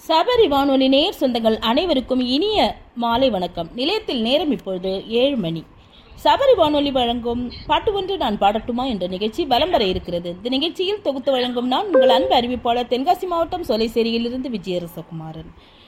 சபரி வானொலி நேர் சொந்தங்கள் அனைவருக்கும் இனிய மாலை வணக்கம் நிலையத்தில் நேரம் இப்பொழுது ஏழு மணி சபரி வானொலி வழங்கும் பாட்டு ஒன்று நான் பாடட்டுமா என்ற நிகழ்ச்சி வலம் வர இருக்கிறது இந்த நிகழ்ச்சியில் தொகுத்து வழங்கும் நான் உங்கள் அன்பு அறிவிப்பாளர் தென்காசி மாவட்டம் சோலைசேரியிலிருந்து விஜயரசகுமாரன்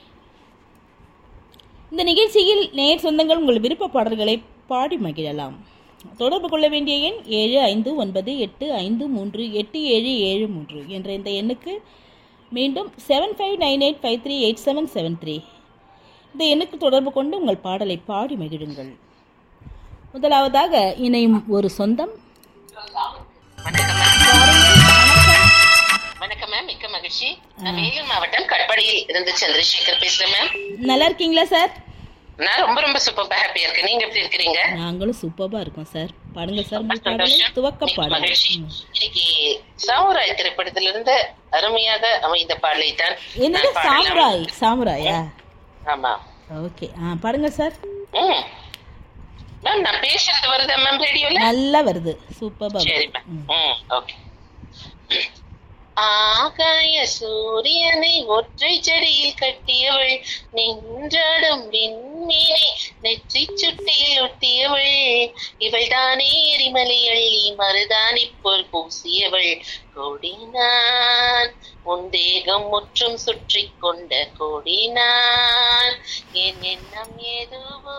இந்த நிகழ்ச்சியில் நேர் சொந்தங்கள் உங்கள் விருப்ப பாடல்களை பாடி மகிழலாம் தொடர்பு கொள்ள வேண்டிய எண் ஏழு ஐந்து ஒன்பது எட்டு ஐந்து மூன்று எட்டு ஏழு ஏழு மூன்று என்ற இந்த எண்ணுக்கு மீண்டும் seven five nine eight five three eight seven seven three இந்த எண்ணுக்கு தொடர்பு கொண்டு உங்கள் பாடலை பாடி மகிழுங்கள் முதலாவதாக இணையும் ஒரு சொந்தம் வணக்கம் மேம் வணக்கம் மேம் மிக்க மகிழ்ச்சி நான் வேலூர் மாவட்டம் கட்படியில் இருந்து சந்திரசேகர் பேசுறேன் மேம் நல்லா இருக்கீங்களா சார் நான் ரொம்ப ரொம்ப சூப்பர் ஹாப்பியா இருக்கேன் நீங்க எப்படி இருக்கிறீங்க நாங்களும் சூப்பராக இருக்கோம் சார் பாடுங்க சார் ரொம்ப உங்கள் பாடலை சந்தோஷம் துவக்க மிக்க பாடல் மகிழ்ச்சி இன்னைக்கு சாமுராய் திரைப்படத்திலிருந்து அருமையாக அமைந்த பாடலை தான் என்னது நான் பாடலாம். சாமுராய் சாமுராயா ஆமா ஓகே ஆ பாடுங்க சார் ம் மேம் நான் பேசுறது வருதா மேம் ரேடியோல நல்லா வருது சூப்பராக சரி மேம் ம் ஓகே ஆகாய சூரியனை ஒற்றை செடியில் கட்டியவள் நின்றாடும் விண்மீனை நெற்றி சுட்டியில் ஒட்டியவள் இவள் தானே எரிமலை அள்ளி மருதாணி போல் பூசியவள் கொடினான் உன் தேகம் முற்றும் சுற்றி கொண்ட கொடினான் என் எண்ணம் எதுவோ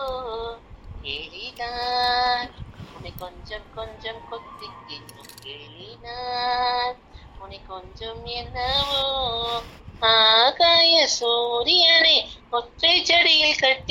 எளிதான் உன்னை கொஞ்சம் கொஞ்சம் கொத்தி தின்னும் கிளினான் உன்னை கொஞ்சம் என்னவோ ஆகாய சூரியனை ஒற்றை செடியில் கட்டி